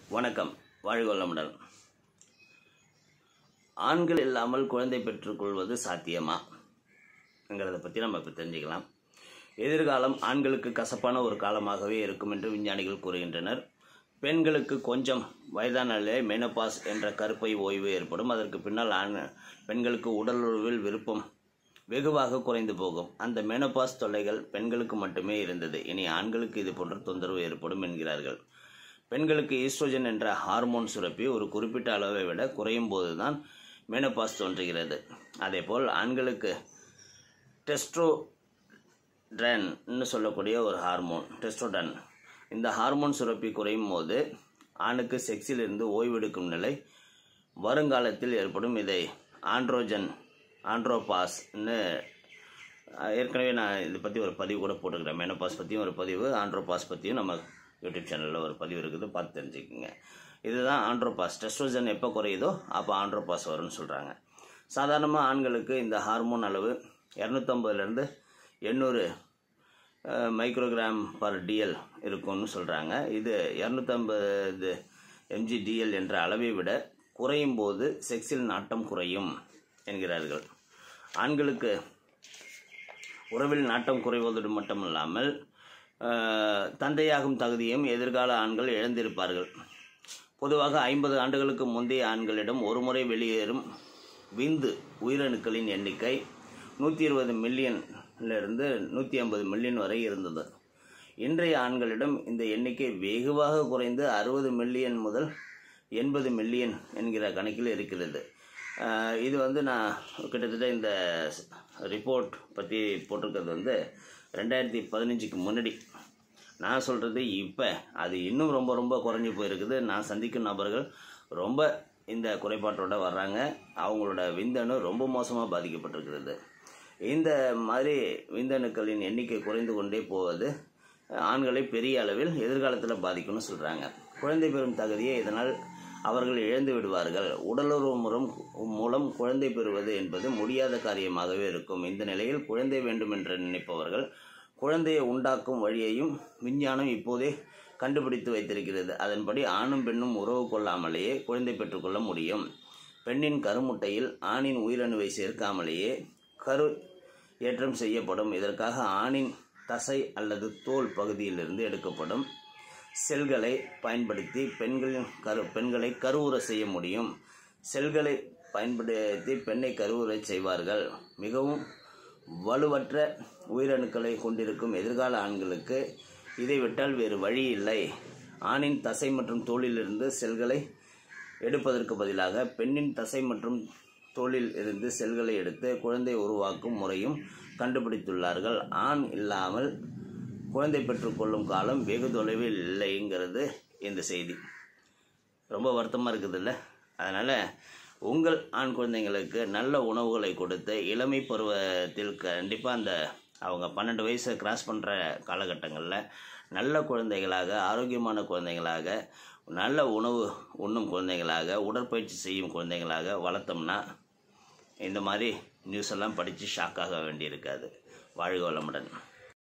வணக்கம் வாழ்க வளமுடன் ஆண்கள் இல்லாமல் குழந்தை பெற்றுக்கொள்வது சாத்தியமா ங்கிறத பற்றி நம்ம இப்போ தெரிஞ்சுக்கலாம் எதிர்காலம் ஆண்களுக்கு கசப்பான ஒரு காலமாகவே இருக்கும் என்று விஞ்ஞானிகள் கூறுகின்றனர் பெண்களுக்கு கொஞ்சம் வயதானாலே மெனபாஸ் என்ற கருப்பை ஓய்வு ஏற்படும் அதற்கு பின்னால் ஆண் பெண்களுக்கு உடல் உறவில் விருப்பம் வெகுவாக குறைந்து போகும் அந்த மெனபாஸ் தொல்லைகள் பெண்களுக்கு மட்டுமே இருந்தது இனி ஆண்களுக்கு இது போன்ற தொந்தரவு ஏற்படும் என்கிறார்கள் பெண்களுக்கு ஈஸ்ட்ரோஜன் என்ற ஹார்மோன் சுரப்பி ஒரு குறிப்பிட்ட அளவை விட குறையும் போதுதான் மெனபாஸ் தோன்றுகிறது அதேபோல் ஆண்களுக்கு டெஸ்ட்ரோட்ரன்னு சொல்லக்கூடிய ஒரு ஹார்மோன் டெஸ்ட்ரோடன் இந்த ஹார்மோன் சுரப்பி குறையும் போது ஆணுக்கு செக்ஸில் இருந்து ஓய்வெடுக்கும் நிலை வருங்காலத்தில் ஏற்படும் இதை ஆண்ட்ரோஜன் ஆண்ட்ரோபாஸ்ன்னு அஹ், ஏற்கனவே நான் இதை பற்றி ஒரு பதிவு கூட போட்டுக்கிறேன் மெனோபாஸ் பற்றியும் ஒரு பதிவு ஆண்ட்ரோபாஸ் பற்றியும் நம்ம யூடியூப் சேனலில் ஒரு பதிவு இருக்குது பார்த்து தெரிஞ்சுக்கோங்க இதுதான் ஆண்ட்ரோபாஸ் டெஸ்ட்ரோஜன் எப்போ குறையுதோ அப்போ ஆண்ட்ரோபாஸ் வரும்னு சொல்கிறாங்க சாதாரணமாக ஆண்களுக்கு இந்த ஹார்மோன் அளவு இரநூத்தம்பதுலேருந்து எண்ணூறு மைக்ரோகிராம் பர் டிஎல் இருக்கும்னு சொல்கிறாங்க இது இரநூத்தம்பது எம்ஜி டிஎல் என்ற அளவை விட குறையும் போது செக்ஸில் நாட்டம் குறையும் என்கிறார்கள் ஆண்களுக்கு உறவில் நாட்டம் குறைவதோடு மட்டுமல்லாமல் ஆஹ், தந்தையாகும் தகுதியும் எதிர்கால ஆண்கள் இழந்திருப்பார்கள் பொதுவாக ஐம்பது ஆண்டுகளுக்கு முந்தைய ஆண்களிடம் ஒருமுறை வெளியேறும் விந்து உயிரணுக்களின் எண்ணிக்கை நூற்றி இருபது மில்லியன்லேருந்து நூற்றி ஐம்பது மில்லியன் வரை இருந்தது இன்றைய ஆண்களிடம் இந்த எண்ணிக்கை வெகுவாக குறைந்து அறுபது மில்லியன் முதல் எண்பது மில்லியன் என்கிற கணக்கில் இருக்கிறது ஆஹ் இது வந்து நான் கிட்டத்தட்ட இந்த ரிப்போர்ட் பற்றி போட்டிருக்கிறது வந்து ரெண்டாயிரத்தி பதினஞ்சுக்கு முன்னாடி நான் சொல்கிறது இப்போ அது இன்னும் ரொம்ப ரொம்ப குறைஞ்சி போயிருக்குது நான் சந்திக்கும் நபர்கள் ரொம்ப இந்த குறைபாட்டோட வர்றாங்க அவங்களோட விந்தணு ரொம்ப மோசமாக பாதிக்கப்பட்டிருக்கிறது இந்த மாதிரி விந்தணுக்களின் எண்ணிக்கை குறைந்து கொண்டே போவது ஆண்களை பெரிய அளவில் எதிர்காலத்தில் பாதிக்கும்னு சொல்கிறாங்க குழந்தை பெறும் தகுதியை இதனால் அவர்கள் இழந்து விடுவார்கள் உடலுறவு மூலம் மூலம் குழந்தை பெறுவது என்பது முடியாத காரியமாகவே இருக்கும் இந்த நிலையில் குழந்தை வேண்டும் என்று நினைப்பவர்கள் குழந்தையை உண்டாக்கும் வழியையும் விஞ்ஞானம் இப்போதே கண்டுபிடித்து வைத்திருக்கிறது அதன்படி ஆணும் பெண்ணும் உறவு கொள்ளாமலேயே குழந்தை பெற்றுக்கொள்ள முடியும் பெண்ணின் கருமுட்டையில் ஆணின் உயிரணுவை சேர்க்காமலேயே கரு ஏற்றம் செய்யப்படும் இதற்காக ஆணின் தசை அல்லது தோல் பகுதியிலிருந்து எடுக்கப்படும் செல்களை பயன்படுத்தி பெண்களின் கரு பெண்களை கருவுற செய்ய முடியும் செல்களை பயன்படுத்தி பெண்ணை கருவுறை செய்வார்கள் மிகவும் வலுவற்ற உயிரணுக்களை கொண்டிருக்கும் எதிர்கால ஆண்களுக்கு இதை விட்டால் வேறு வழி இல்லை ஆணின் தசை மற்றும் தோலிலிருந்து செல்களை எடுப்பதற்கு பதிலாக பெண்ணின் தசை மற்றும் தோலில் இருந்து செல்களை எடுத்து குழந்தை உருவாக்கும் முறையும் கண்டுபிடித்துள்ளார்கள் ஆண் இல்லாமல் குழந்தை பெற்றுக்கொள்ளும் காலம் வெகு தொலைவில் இல்லைங்கிறது இந்த செய்தி ரொம்ப வருத்தமாக இருக்குதுல்ல அதனால் உங்கள் ஆண் குழந்தைங்களுக்கு நல்ல உணவுகளை கொடுத்து இளமை பருவத்தில் கண்டிப்பாக அந்த அவங்க பன்னெண்டு வயசை கிராஸ் பண்ணுற காலகட்டங்களில் நல்ல குழந்தைகளாக ஆரோக்கியமான குழந்தைகளாக நல்ல உணவு உண்ணும் குழந்தைகளாக உடற்பயிற்சி செய்யும் குழந்தைகளாக வளர்த்தோம்னா இந்த மாதிரி நியூஸ் எல்லாம் படித்து ஷாக்காக வேண்டியிருக்காது வாழ்க வளமுடன்